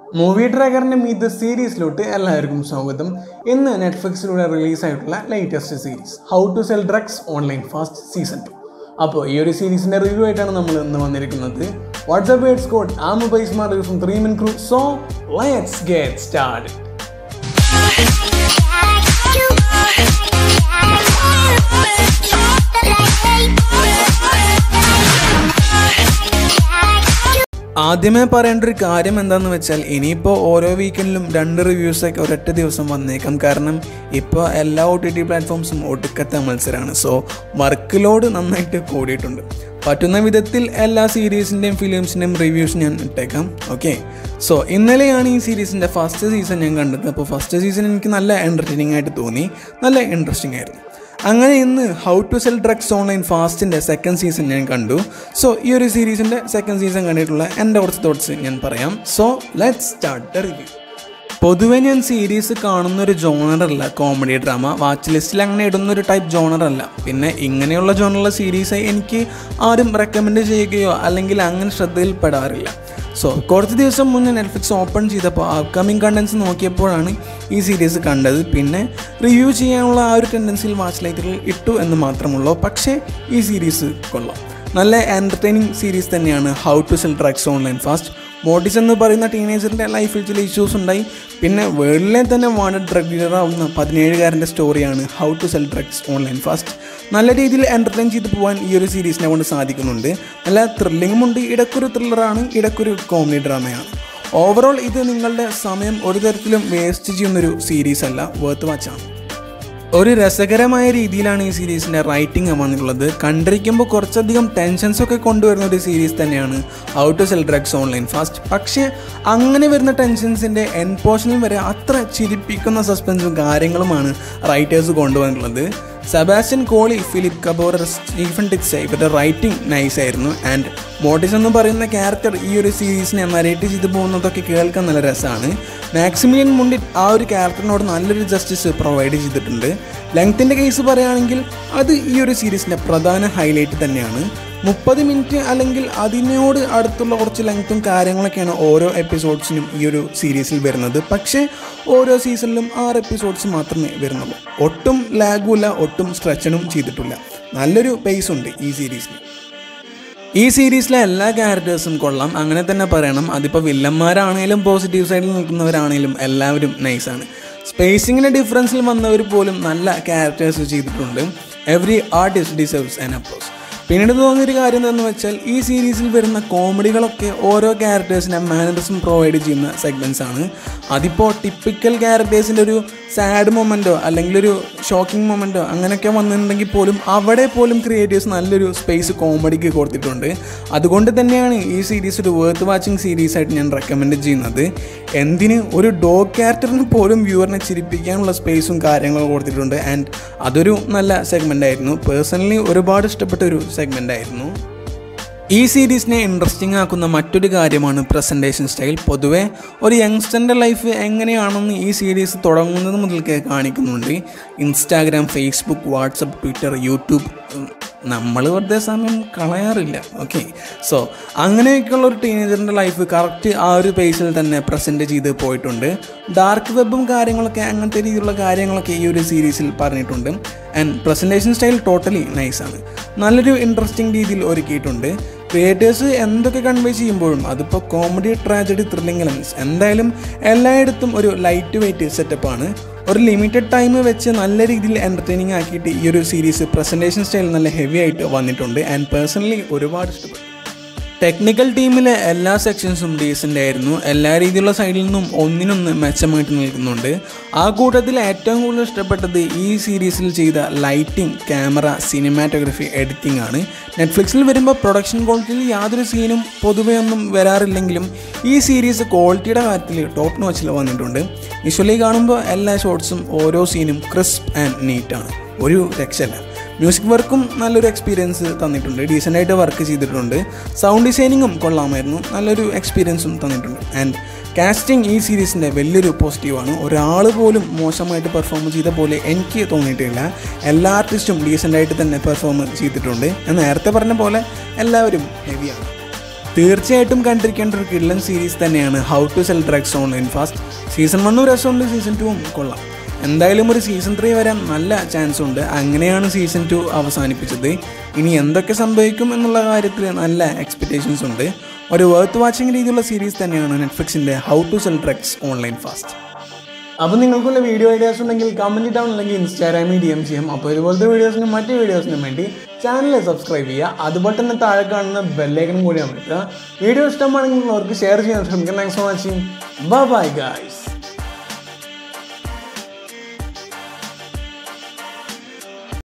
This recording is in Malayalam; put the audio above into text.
മൂവി ട്രാക്കറിൻ്റെ മീത് സീരീസിലോട്ട് എല്ലാവർക്കും സ്വാഗതം ഇന്ന് നെറ്റ്ഫ്ലിക്സിലൂടെ റിലീസായിട്ടുള്ള latest series how to sell drugs online fast season two അപ്പോൾ ഈ ഒരു സീരീസിൻ്റെ റിവ്യൂ ആയിട്ടാണ് നമ്മൾ ഇന്ന് വന്നിരിക്കുന്നത് വാട്സ്ആപ്പ് വേർഡ്സ് കോഡ് ആ mobile smart from three min crew so let's get start ആദ്യമേ പറയേണ്ട ഒരു കാര്യം എന്താണെന്ന് വെച്ചാൽ ഇനിയിപ്പോൾ ഓരോ വീക്കെൻഡിലും രണ്ട് റിവ്യൂസൊക്കെ ഒരൊറ്റ ദിവസം വന്നേക്കാം കാരണം ഇപ്പോൾ എല്ലാ ഒ ടി ടി പ്ലാറ്റ്ഫോംസും ഒടുക്കത്തെ മത്സരമാണ് സോ വർക്ക് ലോഡ് നന്നായിട്ട് കൂടിയിട്ടുണ്ട് പറ്റുന്ന വിധത്തിൽ എല്ലാ സീരീസിൻ്റെയും ഫിലിംസിൻ്റെയും റിവ്യൂസ് ഞാൻ ഇട്ടേക്കാം ഓക്കെ സോ ഇന്നലെയാണ് ഈ സീരീസിൻ്റെ ഫസ്റ്റ് സീസൺ ഞാൻ കണ്ടത് അപ്പോൾ ഫസ്റ്റ് സീസൺ എനിക്ക് നല്ല എൻ്റർടൈനിങ് ആയിട്ട് തോന്നി നല്ല ഇൻട്രസ്റ്റിംഗ് ആയിരുന്നു അങ്ങനെ ഇന്ന് how to sell drugs online ഫാസ്റ്റിൻ്റെ സെക്കൻഡ് സീസൺ ഞാൻ കണ്ടു സോ ഈ ഒരു സീരീസിൻ്റെ സെക്കൻഡ് സീസൺ കണ്ടിട്ടുള്ള എൻ്റെ കുറച്ച് തോട്ട്സ് ഞാൻ പറയാം so let start the review പൊതുവെ ഞാൻ സീരീസ് കാണുന്ന ഒരു ജോണറല്ല കോമഡി ഡ്രാമ വാച്ച് ലിസ്റ്റിൽ അങ്ങനെ ഇടുന്ന ഒരു ടൈപ്പ് ജോണറല്ല പിന്നെ ഇങ്ങനെയുള്ള ജോണറുള്ള സീരീസ് എനിക്ക് ആരും റെക്കമെൻഡ് ചെയ്യുകയോ അല്ലെങ്കിൽ അങ്ങനെ ശ്രദ്ധയിൽപ്പെടാറില്ല സോ കുറച്ച് ദിവസം മുന്നേ നെറ്റ്ഫ്ലിക്സ് ഓപ്പൺ ചെയ്തപ്പോൾ അപ്കമിങ് കണ്ടൻസ് നോക്കിയപ്പോഴാണ് ഈ സീരീസ് കണ്ടത് പിന്നെ റിവ്യൂ ചെയ്യാനുള്ള ആ ഒരു ടെൻഡൻസിയിൽ വാച്ച് ലൈറ്റുകൾ ഇട്ടു എന്ന് മാത്രമുള്ളൂ പക്ഷേ ഈ സീരീസ് കൊള്ളാം നല്ല എൻ്റർടൈനിങ് സീരീസ് തന്നെയാണ് how to sell drugs online fast Moritz എന്ന് പറയുന്ന ടീനേജറിൻ്റെ ലൈഫിൽ ചില ഇഷ്യൂസ് ഉണ്ടായി പിന്നെ വേൾഡിലെ തന്നെ വാണ്ടഡ് ഡ്രഗ് ഡീലർ ആവുന്ന പതിനേഴുകാരൻ്റെ സ്റ്റോറിയാണ് how to sell drugs online fast നല്ല രീതിയിൽ എൻ്റർടൈൻ ചെയ്ത് പോകാൻ ഈ ഒരു സീരീസിനെ കൊണ്ട് സാധിക്കുന്നുണ്ട് നല്ല ത്രില്ലിങ്ങും ഉണ്ട് ഇടയ്ക്കൊരു ത്രില്ലറാണ് ഇടയ്ക്കൊരു കോമഡി ഡ്രാമയാണ് ഓവറോൾ ഇത് നിങ്ങളുടെ സമയം ഒരു തരത്തിലും വേസ്റ്റ് ചെയ്യുന്നൊരു സീരീസ് അല്ല വേർത്ത് വാച്ചാണ് ഒരു രസകരമായ രീതിയിലാണ് ഈ സീരീസിൻ്റെ റൈറ്റിംഗ് വന്നിട്ടുള്ളത് കണ്ടിരിക്കുമ്പോൾ കുറച്ചധികം ടെൻഷൻസ് ഒക്കെ കൊണ്ടുവരുന്ന ഒരു സീരീസ് തന്നെയാണ് how to sell drugs online fast പക്ഷേ അങ്ങനെ വരുന്ന ടെൻഷൻസിൻ്റെ എൻ പോർഷനിൽ വരെ അത്ര ചിരിപ്പിക്കുന്ന സസ്പെൻസും കാര്യങ്ങളുമാണ് റൈറ്റേഴ്സ് കൊണ്ടുവന്നിട്ടുള്ളത് Sebastian Colley Philipp Kaessbohrer Stefan Titze ഇവരുടെ റൈറ്റിംഗ് നൈസ് ആയിരുന്നു ആൻഡ് മോട്ടിസ് എന്ന് പറയുന്ന ക്യാരക്ടർ ഈ ഒരു സീരീസിനെ നരേറ്റ് ചെയ്തു പോകുന്നതൊക്കെ കേൾക്കാൻ നല്ല രസമാണ് മാക്സിമിലിയൻ മുണ്ടിറ്റ് ആ ഒരു ക്യാരക്ടറിനോട് നല്ലൊരു ജസ്റ്റിസ് പ്രൊവൈഡ് ചെയ്തിട്ടുണ്ട് ലെങ്ത്തിൻ്റെ കേസ് പറയുകയാണെങ്കിൽ അത് ഈ ഒരു സീരീസിൻ്റെ പ്രധാന ഹൈലൈറ്റ് തന്നെയാണ് മുപ്പത് മിനിറ്റ് അല്ലെങ്കിൽ അതിനോട് അടുത്തുള്ള കുറച്ച് ലെങ്ത്തും കാര്യങ്ങളൊക്കെയാണ് ഓരോ എപ്പിസോഡ്സിനും ഈ ഒരു സീരീസിൽ വരുന്നത് പക്ഷേ ഓരോ സീസണിലും ആറ് എപ്പിസോഡ്സ് മാത്രമേ വരുന്നുള്ളൂ ഒട്ടും ലാഗുമില്ല ഒട്ടും സ്ട്രെച്ചനും ചെയ്തിട്ടില്ല നല്ലൊരു പേസ് ഉണ്ട് ഈ സീരീസിൽ ഈ സീരീസിലെ എല്ലാ ക്യാരക്ടേഴ്സും കൊള്ളാം അങ്ങനെ തന്നെ പറയണം അതിപ്പോൾ വില്ലന്മാരാണേലും പോസിറ്റീവ് സൈഡിൽ നിൽക്കുന്നവരാണേലും എല്ലാവരും നൈസാണ് സ്പേസിങ്ങിൻ്റെ ഡിഫറൻസിൽ വന്നവർ പോലും നല്ല ക്യാരക്ടേഴ്സ് ചെയ്തിട്ടുണ്ട് every artist deserves an applause പിന്നീട് തോന്നിയൊരു കാര്യം എന്താണെന്ന് വെച്ചാൽ ഈ സീരീസിൽ വരുന്ന കോമഡികളൊക്കെ ഓരോ ക്യാരക്ടേഴ്സിനെ മാനറിസം പ്രൊവൈഡ് ചെയ്യുന്ന സെഗ്മെൻറ്റ്സ് ആണ് അതിപ്പോൾ ടിപ്പിക്കൽ ക്യാരക്ടേഴ്സിൻ്റെ ഒരു സാഡ് മൊമെൻറ്റോ അല്ലെങ്കിൽ ഒരു ഷോക്കിംഗ് മൊമെൻറ്റോ അങ്ങനെയൊക്കെ വന്നിട്ടുണ്ടെങ്കിൽ പോലും അവിടെ പോലും ക്രിയേറ്റേഴ്സ് നല്ലൊരു സ്പേസ് കോമഡിക്ക് കൊടുത്തിട്ടുണ്ട് അതുകൊണ്ട് തന്നെയാണ് ഈ സീരീസ് ഒരു വേർത്ത് വാച്ചിങ് സീരീസ് ആയിട്ട് ഞാൻ റെക്കമെൻഡ് ചെയ്യുന്നത് എന്തിന് ഒരു ഡോഗ് ക്യാരക്ടറിന് പോലും വ്യൂവറിനെ ചിരിപ്പിക്കാനുള്ള സ്പേസും കാര്യങ്ങളും കൊടുത്തിട്ടുണ്ട് ആൻഡ് അതൊരു നല്ല സെഗ്മെൻ്റ് ആയിരുന്നു പേഴ്സണലി ഒരുപാട് ഇഷ്ടപ്പെട്ട ഒരു സെഗ്മെൻ്റ് ആയിരുന്നു ഈ സീരീസിനെ ഇൻട്രസ്റ്റിംഗ് ആക്കുന്ന മറ്റൊരു കാര്യമാണ് പ്രസൻറ്റേഷൻ സ്റ്റൈൽ പൊതുവേ ഒരു യങ്സ്റ്ററിൻ്റെ ലൈഫ് എങ്ങനെയാണെന്ന് ഈ സീരീസ് തുടങ്ങുന്നത് മുതൽക്ക് കാണിക്കുന്നുണ്ട് Instagram Facebook WhatsApp Twitter YouTube നമ്മൾ വെറുതെ സമയം കളയാറില്ല ഓക്കെ സോ അങ്ങനെയൊക്കെയുള്ള ഒരു ടീനേജറിൻ്റെ ലൈഫ് കറക്റ്റ് ആ ഒരു പേസിൽ തന്നെ പ്രസൻറ്റ് ചെയ്ത് പോയിട്ടുണ്ട് ഡാർക്ക് വെബും കാര്യങ്ങളൊക്കെ അങ്ങനത്തെ രീതിയിലുള്ള കാര്യങ്ങളൊക്കെ ഈ ഒരു സീരീസിൽ പറഞ്ഞിട്ടുണ്ട് ആൻഡ് പ്രസൻറ്റേഷൻ സ്റ്റൈൽ ടോട്ടലി നൈസാണ് നല്ലൊരു ഇൻട്രസ്റ്റിംഗ് രീതിയിൽ ഒരുക്കിയിട്ടുണ്ട് ക്രിയേറ്റേഴ്സ് എന്തൊക്കെ കൺവേ ചെയ്യുമ്പോഴും അതിപ്പോൾ കോമഡി ട്രാജഡി ത്രില്ലിംഗ് എലമെൻസ് എന്തായാലും എല്ലായിടത്തും ഒരു ലൈറ്റ് വെയിറ്റ് സെറ്റപ്പാണ് ഒരു ലിമിറ്റഡ് ടൈം വെച്ച് നല്ല രീതിയിൽ എൻ്റർടൈനിങ് ആക്കിയിട്ട് ഈ ഒരു സീരീസ് പ്രസൻറ്റേഷൻ സ്റ്റൈൽ നല്ല ഹെവി ആയിട്ട് വന്നിട്ടുണ്ട് ആൻഡ് പേഴ്സണലി ഒരുപാട് ഇഷ്ടപ്പെട്ടു ടെക്നിക്കൽ ടീമിലെ എല്ലാ സെക്ഷൻസും ഡീസൻ്റ് ആയിരുന്നു എല്ലാ രീതിയിലുള്ള സൈഡിൽ നിന്നും ഒന്നിനൊന്ന് മെച്ചമായിട്ട് നിൽക്കുന്നുണ്ട് ആ കൂട്ടത്തിൽ ഏറ്റവും കൂടുതൽ ഇഷ്ടപ്പെട്ടത് ഈ സീരീസിൽ ചെയ്ത ലൈറ്റിംഗ് ക്യാമറ സിനിമാറ്റോഗ്രഫി എഡിറ്റിംഗ് ആണ് നെറ്റ്ഫ്ലിക്സിൽ വരുമ്പോൾ പ്രൊഡക്ഷൻ ക്വാളിറ്റിയിൽ യാതൊരു സീനും പൊതുവേ ഒന്നും വരാറില്ലെങ്കിലും ഈ സീരീസ് ക്വാളിറ്റിയുടെ കാര്യത്തിൽ ടോപ്പ് നോച്ചിൽ വന്നിട്ടുണ്ട് വിഷ്വലി കാണുമ്പോൾ എല്ലാ ഷോട്ട്സും ഓരോ സീനും ക്രിസ്പ് ആൻഡ് നീറ്റാണ് ഒരു രക്ഷല്ല മ്യൂസിക് വർക്കും നല്ലൊരു എക്സ്പീരിയൻസ് തന്നിട്ടുണ്ട് ഡീസൻ്റായിട്ട് വർക്ക് ചെയ്തിട്ടുണ്ട് സൗണ്ട് ഡിസൈനിങ്ങും കൊള്ളാമായിരുന്നു നല്ലൊരു എക്സ്പീരിയൻസും തന്നിട്ടുണ്ട് ആൻഡ് കാസ്റ്റിംഗ് ഈ സീരീസിൻ്റെ വലിയൊരു പോസിറ്റീവാണ് ഒരാൾ പോലും മോശമായിട്ട് പെർഫോം ചെയ്ത പോലെ എനിക്ക് തോന്നിയിട്ടില്ല എല്ലാ ആർട്ടിസ്റ്റും ഡീസൻ്റായിട്ട് തന്നെ പെർഫോം ചെയ്തിട്ടുണ്ട് ഞാൻ നേരത്തെ പറഞ്ഞ പോലെ എല്ലാവരും ഹെവിയാണ് തീർച്ചയായിട്ടും കണ്ടിരിക്കേണ്ട ഒരു കിള്ളൻ സീരീസ് തന്നെയാണ് how to sell drugs online fast season വണ്ണും രസമുണ്ട് സീസൺ ടുവും കൊള്ളാം എന്തായാലും ഒരു സീസൺ ത്രീ വരാൻ നല്ല ചാൻസ് ഉണ്ട് അങ്ങനെയാണ് സീസൺ ടു അവസാനിപ്പിച്ചത് ഇനി എന്തൊക്കെ സംഭവിക്കും എന്നുള്ള കാര്യത്തിൽ നല്ല എക്സ്പെക്റ്റേഷൻസ് ഉണ്ട് ഒരു വർത്ത് വാച്ചിങ് രീതിയിലുള്ള സീരീസ് തന്നെയാണ് നെറ്റ്ഫ്ലിക്സിൻ്റെ how to sell drugs online fast അപ്പോൾ നിങ്ങൾക്കുള്ള വീഡിയോ ഐഡിയാസ് ഉണ്ടെങ്കിൽ കമൻറ്റ് ഇട്ടാൻ അല്ലെങ്കിൽ ഇൻസ്റ്റാഗ്രാമിൽ ഡി എം ചെയ്യാം അപ്പോൾ ഇതുപോലത്തെ വീഡിയോസിനും മറ്റ് വീഡിയോസിനും വേണ്ടി ചാനൽ സബ്സ്ക്രൈബ് ചെയ്യുക അതുപോലെ തന്നെ താഴെ കാണുന്ന ബെല്ലൈക്കനും കൂടി അമർത്തുക വീഡിയോ ഇഷ്ടമാണെങ്കിൽ അവർക്ക് ഷെയർ ചെയ്യാൻ ശ്രമിക്കാം thanks for watching bye guys